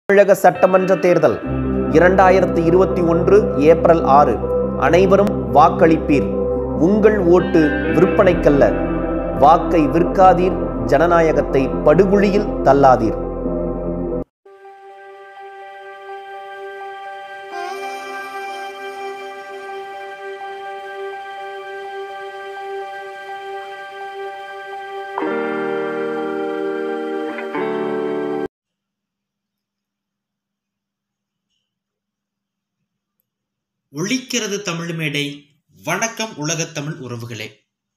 தமிழக சட்டமன்ற தேர்தல் இரண்டாயிரத்து இருபத்தி ஒன்று ஏப்ரல் ஆறு அனைவரும் வாக்களிப்பீர் உங்கள் ஓட்டு விற்பனைக்கல்ல வாக்கை விற்காதீர் ஜனநாயகத்தை படுகுழியில் தள்ளாதீர் ஒழிக்கிறது தமிழ் மேடை வணக்கம் உலகத் தமிழ் உறவுகளே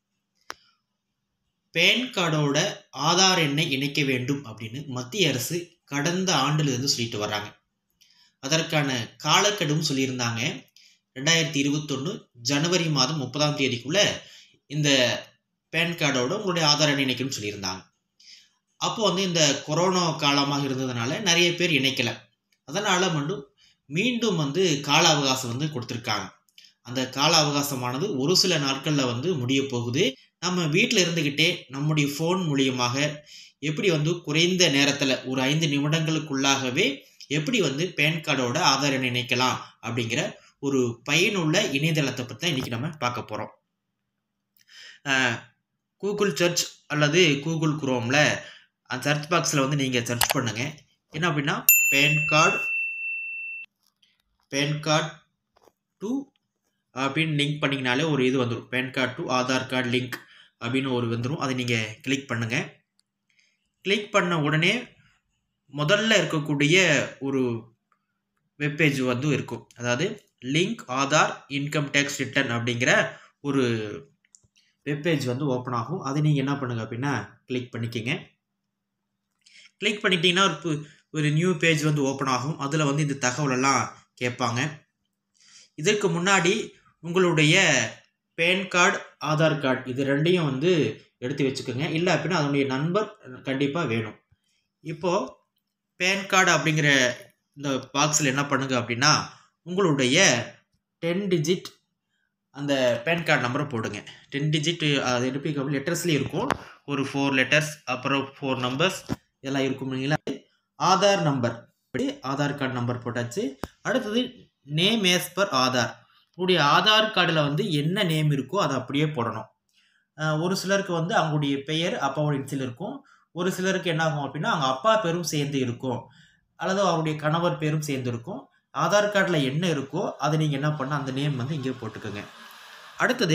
பேன் கார்டோட ஆதார் எண்ணை இணைக்க வேண்டும் அப்படின்னு மத்திய அரசு கடந்த ஆண்டிலிருந்து சொல்லிட்டு வர்றாங்க அதற்கான காலக்கெடுவும் சொல்லியிருந்தாங்க ரெண்டாயிரத்தி இருபத்தொன்று ஜனவரி மாதம் முப்பதாம் தேதிக்குள்ள இந்த பேன் கார்டோட உங்களுடைய ஆதார் எண்ணை இணைக்கணும்னு சொல்லியிருந்தாங்க அப்போ வந்து இந்த கொரோனா காலமாக இருந்ததுனால நிறைய பேர் இணைக்கலை அதனால் மட்டும் மீண்டும் வந்து கால அவகாசம் வந்து கொடுத்துருக்காங்க அந்த கால அவகாசமானது ஒரு சில நாட்களில் வந்து முடிய போகுது நம்ம வீட்டில் இருந்துக்கிட்டே நம்முடைய ஃபோன் மூலியமாக எப்படி வந்து குறைந்த நேரத்தில் ஒரு ஐந்து நிமிடங்களுக்குள்ளாகவே எப்படி வந்து பேன் கார்டோட ஆதார் எண்ணை இணைக்கலாம் அப்படிங்கிற ஒரு பயனுள்ள இணையதளத்தை பற்றி தான் இன்றைக்கி நம்ம பார்க்க போகிறோம் கூகுள் சர்ச் அல்லது கூகுள் குரோமில் அந்த சர்ச் பாக்ஸில் வந்து நீங்கள் சர்ச் பண்ணுங்கள் என்ன அப்படின்னா PAN card PAN card to அப்படின்னு லிங்க் பண்ணிங்கனாலே ஒரு இது வந்துடும் PAN card to Aadhaar card link அப்படின்னு ஒரு வந்துடும் அதை நீங்கள் கிளிக் பண்ணுங்கள் கிளிக் பண்ண உடனே முதல்ல இருக்கக்கூடிய ஒரு வெப்பேஜ் வந்து இருக்கும் அதாவது link Aadhaar income tax return அப்படிங்கிற ஒரு வெப்பேஜ் வந்து ஓப்பன் ஆகும் அதை நீங்கள் என்ன பண்ணுங்கள் அப்படின்னா கிளிக் பண்ணிக்கிங்க கிளிக் பண்ணிட்டீங்கன்னா ஒரு பு- ஒரு நியூ பேஜ் வந்து ஓப்பன் ஆகும் அதில் வந்து இந்த தகவலெல்லாம் கேட்பாங்க இதற்கு முன்னாடி உங்களுடைய பேன் கார்டு ஆதார் கார்டு இது ரெண்டையும் வந்து எடுத்து வச்சுக்கோங்க இல்லை அப்படின்னா அதனுடைய நண்பர் கண்டிப்பாக வேணும் இப்போது பேன் கார்டு அப்படிங்கிற இந்த பாக்ஸில் என்ன பண்ணுங்க அப்படின்னா உங்களுடைய டென் டிஜிட் அந்த பேன் கார்டு நம்பரை போடுங்க டென் டிஜிட் அது எடுப்பீங்க லெட்டர்ஸ்லேயும் இருக்கும் ஒரு ஃபோர் லெட்டர்ஸ் அப்புறம் ஃபோர் நம்பர்ஸ் இதெல்லாம் இருக்கும் இல்லைங்களா ஆதார் நம்பர் இப்படி ஆதார் கார்டு நம்பர் போட்டாச்சு அடுத்தது நேம் ஏஸ் பர் ஆதார் உங்களுடைய ஆதார் கார்டில் வந்து என்ன நேம் இருக்கோ அதை அப்படியே போடணும் அஹ் ஒரு சிலருக்கு வந்து அவங்களுடைய பெயர் அப்பாவோட இன்சில் இருக்கும் ஒரு சிலருக்கு என்ன ஆகும் அப்படின்னா அவங்க அப்பா பேரும் சேர்ந்து இருக்கும் அல்லது அவருடைய கணவர் பேரும் சேர்ந்து இருக்கும் ஆதார் கார்டில் என்ன இருக்கோ அதை நீங்கள் என்ன பண்ண அந்த நேம் வந்து இங்கே போட்டுக்கோங்க அடுத்தது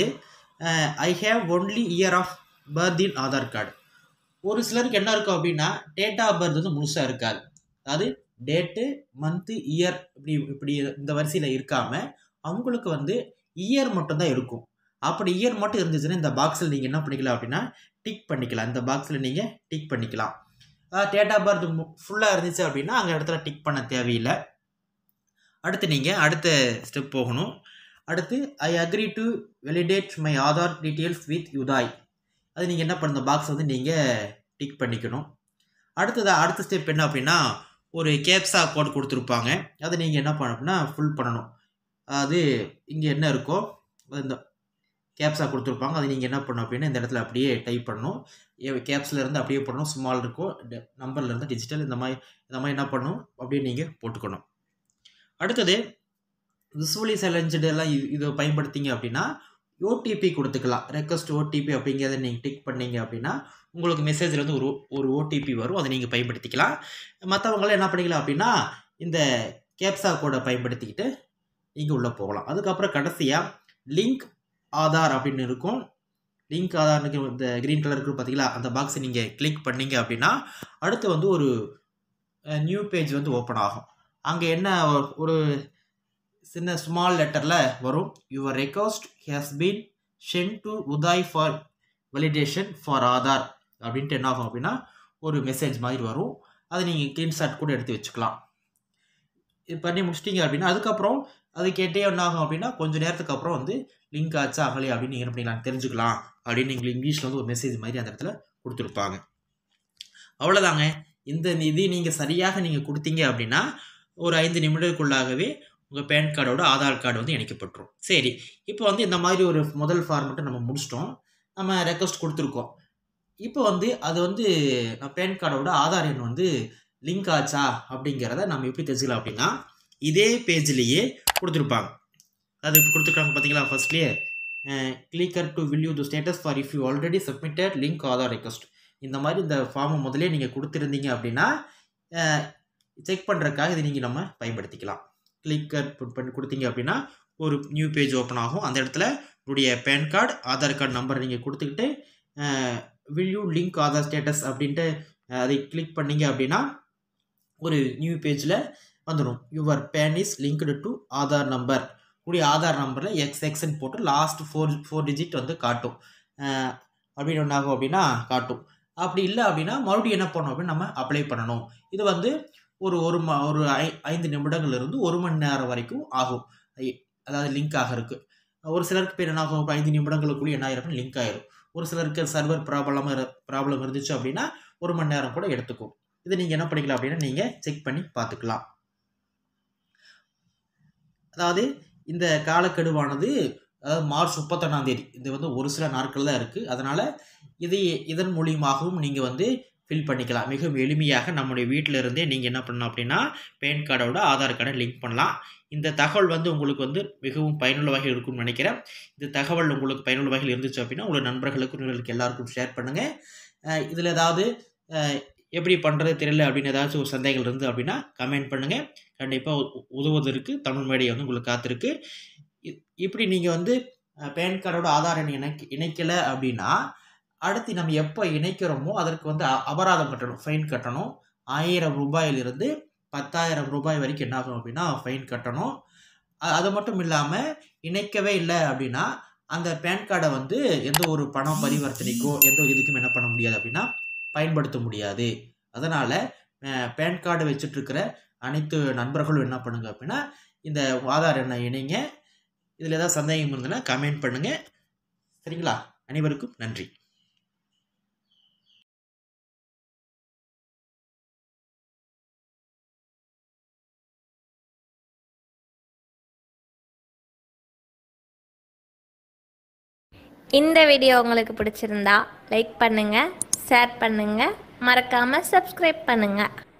I have only year of birth in Aadhaar card ஒரு சிலருக்கு என்ன இருக்கும் அப்படின்னா டேட் ஆஃப் பர்த் வந்து முழுசாக இருக்காது அதாவது டேட்டு மந்த்து இயர் இப்படி இப்படி இந்த வரிசையில் இருக்காம அவங்களுக்கு வந்து இயர் மட்டும்தான் இருக்கும் அப்படி இயர் மட்டும் இருந்துச்சுன்னா இந்த பாக்ஸில் நீங்கள் என்ன பண்ணிக்கலாம் அப்படின்னா டிக் பண்ணிக்கலாம் இந்த பாக்ஸில் நீங்கள் டிக் பண்ணிக்கலாம் டேட் ஆஃப் பர்த் ஃபுல்லாக இருந்துச்சு அப்படின்னா அங்கே இடத்துல டிக் பண்ண தேவையில்லை அடுத்து நீங்கள் அடுத்த ஸ்டெப் போகணும் அடுத்து I agree to validate my Aadhaar details with UIDAI அது நீங்கள் என்ன பண்ண பாக்ஸ் வந்து நீங்கள் டிக் பண்ணிக்கணும் அடுத்தது அடுத்த ஸ்டெப் என்ன அப்படின்னா ஒரு கேப்சா கோட் கொடுத்துருப்பாங்க அதை நீங்கள் என்ன பண்ணணும் அப்படின்னா ஃபுல் பண்ணணும் அது இங்கே என்ன இருக்கோ இந்த கேப்ஸா கொடுத்துருப்பாங்க அதை நீங்கள் என்ன பண்ணணும் அப்படின்னா இந்த இடத்துல அப்படியே டைப் பண்ணணும் கேப்ஸில் இருந்து அப்படியே பண்ணணும் ஸ்மால் இருக்கும் நம்பர்ல இருந்து டிஜிட்டல் இந்த மாதிரி இந்த மாதிரி என்ன பண்ணணும் அப்படியே நீங்கள் போட்டுக்கணும் அடுத்தது விசுவலி சேலஞ்சடு எல்லாம் இது இதை பயன்படுத்திங்க அப்படின்னா ஓடிபி கொடுத்துக்கலாம் ரெக்வஸ்ட் ஓடிபி அப்படிங்கிறத நீங்கள் டிக் பண்ணீங்க அப்படின்னா உங்களுக்கு மெசேஜில் வந்து ஒரு ஒரு ஓடிபி வரும் அதை நீங்கள் பயன்படுத்திக்கலாம் மற்றவங்களாம் என்ன பண்ணிக்கலாம் அப்படின்னா இந்த கேப்சா கோடை பயன்படுத்திக்கிட்டு நீங்கள் உள்ளே போகலாம் அதுக்கப்புறம் கடைசியாக லிங்க் ஆதார் அப்படின்னு இருக்கும் லிங்க் ஆதார்னுக்கு இந்த க்ரீன் கலர் இருக்கு பார்த்தீங்களா அந்த பாக்ஸை நீங்கள் கிளிக் பண்ணீங்க அப்படின்னா அடுத்து வந்து ஒரு நியூ பேஜ் வந்து ஓப்பன் ஆகும் அங்கே என்ன ஒரு- ஒரு சின்ன ஸ்மால் லெட்டரில் வரும் your request has been sent to UIDAI for validation for Aadhaar அப்படின்ட்டு என்ன ஆகும் அப்படின்னா ஒரு மெசேஜ் மாதிரி வரும் அதை நீங்கள் ஸ்க்ரீன்ஷாட் கூட எடுத்து வச்சுக்கலாம் இது பண்ணி முடிச்சிட்டிங்க அப்படின்னா அதுக்கப்புறம் அது கேட்டே என்ன ஆகும் அப்படின்னா கொஞ்சம் நேரத்துக்கு அப்புறம் வந்து லிங்க் ஆச்சா ஆகலையா அப்படின்னு நீங்கள் என்ன பண்ணிக்கலாம் தெரிஞ்சுக்கலாம் அப்படின்னு நீங்கள் இங்கிலீஷில் வந்து ஒரு மெசேஜ் மாதிரி அந்த இடத்துல கொடுத்துருப்பாங்க அவ்வளோதாங்க இந்த இது நீங்கள் சரியாக நீங்கள் கொடுத்தீங்க அப்படின்னா ஒரு ஐந்து நிமிடத்துக்குள்ளாகவே உங்கள் பேன் கார்டோட ஆதார் கார்டு வந்து இணைக்கப்பட்டுரும் சரி இப்போ வந்து இந்த மாதிரி ஒரு முதல் ஃபார்மெட்டை நம்ம முடிச்சிட்டோம் நம்ம ரெக்வஸ்ட் கொடுத்துருக்கோம் இப்போ வந்து அது வந்து நான் பேன் கார்டோட ஆதார் எண் வந்து லிங்க் ஆச்சா அப்படிங்கிறத நம்ம எப்படி தெரிஞ்சுக்கலாம் அப்படின்னா இதே பேஜ்லேயே கொடுத்துருப்பாங்க அது இப்போ கொடுத்துருக்காங்க பார்த்தீங்களா ஃபர்ஸ்ட்லேயே click here to view to status for if you already submitted link Aadhaar request இந்த மாதிரி இந்த ஃபார்மை முதலே நீங்கள் கொடுத்துருந்தீங்க அப்படின்னா செக் பண்ணுறதுக்காக இதை நீங்கள் நம்ம பயன்படுத்திக்கலாம் கிளிக்கர் பண்ணி கொடுத்தீங்க அப்படின்னா ஒரு நியூ பேஜ் ஓப்பன் ஆகும் அந்த இடத்துல உங்களுடைய பேன் கார்டு ஆதார் கார்டு நம்பரை நீங்கள் கொடுத்துக்கிட்டு will you link Aadhaar status அப்படின்ட்டு அஹ், அதை கிளிக் பண்ணீங்க அப்படின்னா ஒரு நியூ பேஜில் வந்துடும் your PAN is linked to Aadhaar number கூடிய ஆதார் நம்பரில் எக்ஸ் எக்ஸ்ன்னு போட்டு லாஸ்ட் ஃபோர் ஃபோர் டிஜிட் வந்து காட்டும் அஹ், அப்படின்னு ஒன்றாகும் அப்படின்னா காட்டும் அப்படி இல்லை அப்படின்னா மறுபடியும் என்ன பண்ணணும் அப்படின்னு நம்ம அப்ளை பண்ணணும் இது வந்து ஒரு ஒரு ம ஒரு ஐ ஐந்து நிமிடங்கள்ல இருந்து ஒரு மணி நேரம் வரைக்கும் ஆகும் ஐ- அதாவது லிங்க் ஆகிறதுக்கு ஒரு சிலருக்கு பேர் என்ன ஆகும் இப்ப ஐந்து நிமிடங்களுக்குள்ளே என்ன ஆயிரும் லிங்க் ஆயிரும் ஒரு சிலருக்கு சர்வர் ப்ராப்ளம் ப்ராப்ளம் இருந்துச்சு அப்படின்னா ஒரு மணி நேரம் கூட எடுத்துக்கும் இது நீங்கள் என்ன பண்ணிக்கலாம் அப்படின்னா நீங்கள் செக் பண்ணி பார்த்துக்கலாம் அதாவது இந்த காலக்கெடுவானது அதாவது மார்ச் முப்பத்தொன்னாம் தேதி இது வந்து ஒரு சில நாட்கள் தான் இருக்குது அதனால் இதை இதன் மூலியமாகவும் நீங்கள் வந்து ஃபில் பண்ணிக்கலாம் மிகவும் எளிமையாக நம்முடைய வீட்டில் இருந்தே நீங்கள் என்ன பண்ணலாம் அப்படின்னா பேன் கார்டோட ஆதார் கார்டை லிங்க் பண்ணலாம் இந்த தகவல் வந்து உங்களுக்கு வந்து மிகவும் பயனுள்ள வகையில் இருக்கும்னு நினைக்கிறேன் இந்த தகவல் உங்களுக்கு பயனுள்ள வகையில் இருந்துச்சு அப்படின்னா உங்களோட நண்பர்களுக்கு உங்களுக்கு எல்லாருக்கும் ஷேர் பண்ணுங்கள் இதில் ஏதாவது அஹ், எப்படி பண்ணுறது தெரியல அப்படின்னு ஏதாச்சும் ஒரு சந்தேகங்கள் இருந்து அப்படின்னா கமெண்ட் பண்ணுங்கள் கண்டிப்பாக உதவுவதற்கு தமிழ் மேடை வந்து உங்களுக்கு காத்திருக்கு இ- இப்படி நீங்கள் வந்து அஹ், பேன் கார்டோட ஆதார் எண் இணைக்க இணைக்கலை அப்படின்னா அடுத்து நம்ம எப்போ இணைக்கிறோமோ அதற்கு வந்து அ- அபராதம் கட்டணும் ஃபைன் கட்டணும் ஆயிரம் ரூபாயிலிருந்து பத்தாயிரம் ரூபாய் வரைக்கும் என்ன ஆகும் அப்படின்னா ஃபைன் கட்டணும் அ- அது மட்டும் இல்லாமல் இணைக்கவே இல்லை அப்படின்னா அந்த பேன் கார்டை வந்து எந்த ஒரு பணம் பரிவர்த்தனைக்கோ எந்த ஒரு இதுக்கும் என்ன பண்ண முடியாது அப்படின்னா பயன்படுத்த முடியாது அதனால் பேன் கார்டு வச்சுட்டு இருக்கிற அனைத்து நண்பர்களும் என்ன பண்ணுங்க அப்படின்னா இந்த ஆதார் எண்ணை இணைங்க இதில் ஏதாவது சந்தேகம் இருந்ததுன்னா கமெண்ட் பண்ணுங்கள் சரிங்களா அனைவருக்கும் நன்றி இந்த வீடியோ உங்களுக்கு பிடிச்சிருந்தா லைக் பண்ணுங்க ஷேர் பண்ணுங்க மறக்காம சப்ஸ்கிரைப் பண்ணுங்க